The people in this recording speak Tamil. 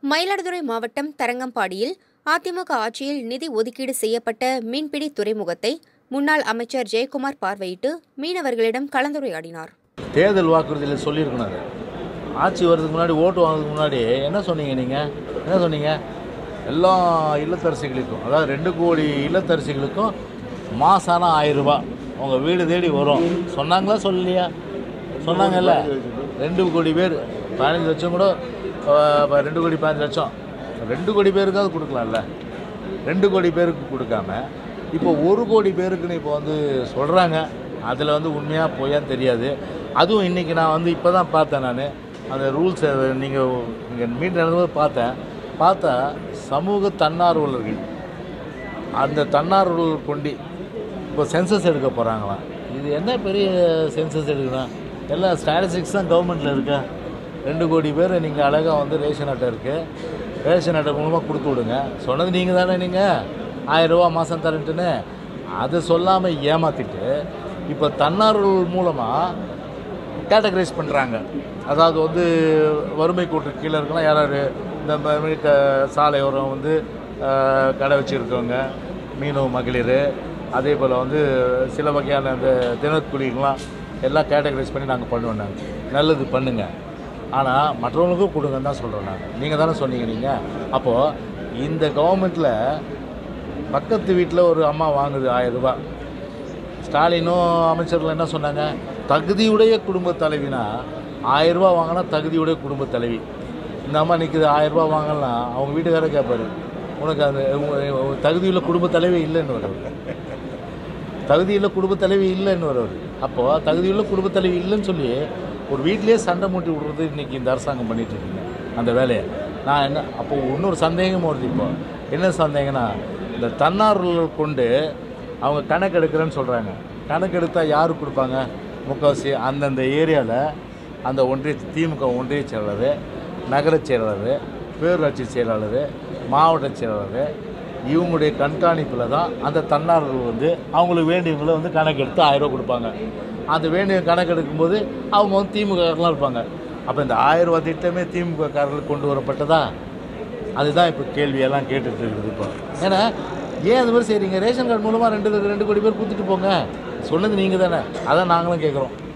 மயிலாடுதுறை மாவட்டம் தரங்கம்பாடியில் அதிமுக ஆட்சியில் நிதி ஒதுக்கீடு செய்யப்பட்ட மீன்பிடி துறைமுகத்தை முன்னாள் அமைச்சர் ஜெயக்குமார் பார்வையிட்டு மீனவர்களிடம் கலந்துரையாடினார் தேர்தல் வாக்குறுதியில் சொல்லியிருக்கணும் அது ஆட்சி வர்றதுக்கு முன்னாடி ஓட்டு வாங்குறதுக்கு முன்னாடி என்ன சொன்னீங்க நீங்கள் என்ன சொன்னீங்க எல்லா இல்லத்தரசிகளுக்கும் அதாவது ரெண்டு கோடி இல்லத்தரசிகளுக்கும் மாசானா ஆயிரம் ரூபாய் உங்கள் வீடு தேடி வரும் சொன்னாங்களா சொல்லலையா சொன்னாங்கல்ல ரெண்டு கோடி பேர் பதினஞ்சு லட்சம் கூட அஹ், இப்ப ரெண்டு கோடி பதினஞ்சு லட்சம் ரெண்டு கோடி பேருக்காவது கொடுக்கலாம்ல ரெண்டு கோடி பேருக்கு கொடுக்காம இப்போ ஒரு கோடி பேருக்குன்னு இப்போ வந்து சொல்கிறாங்க அதில் வந்து உண்மையாக பொய்யான்னு தெரியாது அதுவும் இன்றைக்கி நான் வந்து இப்போ தான் பார்த்தேன் நான் அந்த ரூல்ஸ் நீங்கள் நீங்கள் மீட் நடந்தபோது பார்த்தேன் பார்த்தா சமூக தன்னார்வலர்கள் அந்த தன்னார்வலர்கள் கொண்டு இப்போ சென்சஸ் எடுக்க போகிறாங்களாம் இது என்ன பெரிய சென்சஸ் எடுக்கணும் எல்லாம் ஸ்டாட்டிஸ்டிக்ஸ் தான் கவர்மெண்ட்டில் இருக்கா ரெண்டு கோடி பேர் நீங்கள் அழகாக வந்து ரேஷன் அட்டை இருக்குது ரேஷன் அட்டை மூலமாக கொடுத்து விடுங்க சொன்னது நீங்கள் தானே நீங்கள் ஆயிரரூபா மாதம் தரேன்ட்டுன்னு அதை சொல்லாமல் ஏமாற்றிட்டு இப்போ தன்னார்வல் மூலமாக கேட்டகரைஸ் பண்ணுறாங்க அதாவது வந்து வறுமை கோட்டு கீழே இருக்கலாம் யார் யார் இந்த மாதிரி க சாலையோரம் வந்து அஹ், கடை வச்சுருக்கவங்க மீனவ மகளிர் அதே போல் வந்து சில வகையான அந்த தினக்கூலிகள்லாம் எல்லாம் கேட்டகரைஸ் பண்ணி நாங்கள் பண்ணுவோம் நாங்கள் நல்லது பண்ணுங்கள் ஆனால் மற்றவங்களுக்கும் கொடுங்கன்னு தான் சொல்கிறோம் நாங்கள் நீங்கள் தானே சொன்னீங்க நீங்கள் அப்போது இந்த கவர்மெண்ட்டில் பக்கத்து வீட்டில் ஒரு அம்மா வாங்குது ஆயிரம் ரூபாய் ஸ்டாலினும் அமைச்சர்கள் என்ன சொன்னாங்க தகுதியுடைய குடும்ப தலைவினா ஆயிரம் ரூபாய் வாங்கினா தகுதியுடைய குடும்ப தலைவி இந்த அம்மா நிற்குது ஆயிரம் ரூபாய் வாங்கலாம் அவங்க வீட்டுக்காரர் கேட்பாரு உனக்கு அந்த உங்க- உங்க தகுதியுள்ள குடும்ப தலைவி இல்லைன்னு வருவார் தகுதியுள்ள குடும்ப தலைவி இல்லைன்னு வருவார் அப்போது தகுதியுள்ள குடும்ப தலைவி இல்லைன்னு சொல்லி ஒரு வீட்டிலேயே சண்டை மூட்டி விடுறது இன்றைக்கி இந்த அரசாங்கம் பண்ணிட்டு இருக்குங்க அந்த வேலையை நான் என்ன அப்போ இன்னொரு சந்தேகமும் வருது இப்போ என்ன சந்தேகம்னா இந்த தன்னார்வலர்கள் கொண்டு அவங்க கணக்கு எடுக்கிறேன்னு சொல்கிறாங்க கணக்கு எடுத்தால் யாருக்கு கொடுப்பாங்க முக்கால்வாசி அந்தந்த ஏரியாவில் அந்த ஒன்றிய திமுக ஒன்றிய செயலாளர் நகரச் செயலாளர் பேரூராட்சி செயலாளர் மாவட்ட செயலாளர் இவங்களுடைய கண்காணிப்பில் தான் அந்த தன்னார்வர்கள் வந்து அவங்களுக்கு வேண்டியவங்களை வந்து கணக்கெடுத்து ஆயிரம் ரூபா கொடுப்பாங்க அந்த வேண்டிய கணக்கெடுக்கும்போது அவங்க வந்து திமுகலாம் இருப்பாங்க அப்போ இந்த ஆயிரம் ரூபா திட்டமே திமுக காரர்களுக்கு கொண்டு வரப்பட்டதா அதுதான் இப்போ கேள்வியெல்லாம் கேட்டுட்டு இருக்குது இப்போ ஏன்னா ஏன் அது மாதிரி செய்கிறீங்க ரேஷன் கார்டு மூலமாக ரெண்டு ரெண்டு கோடி பேர் கொடுத்துட்டு போங்க சொன்னது நீங்கள் தானே அதான் நாங்களும் கேட்குறோம்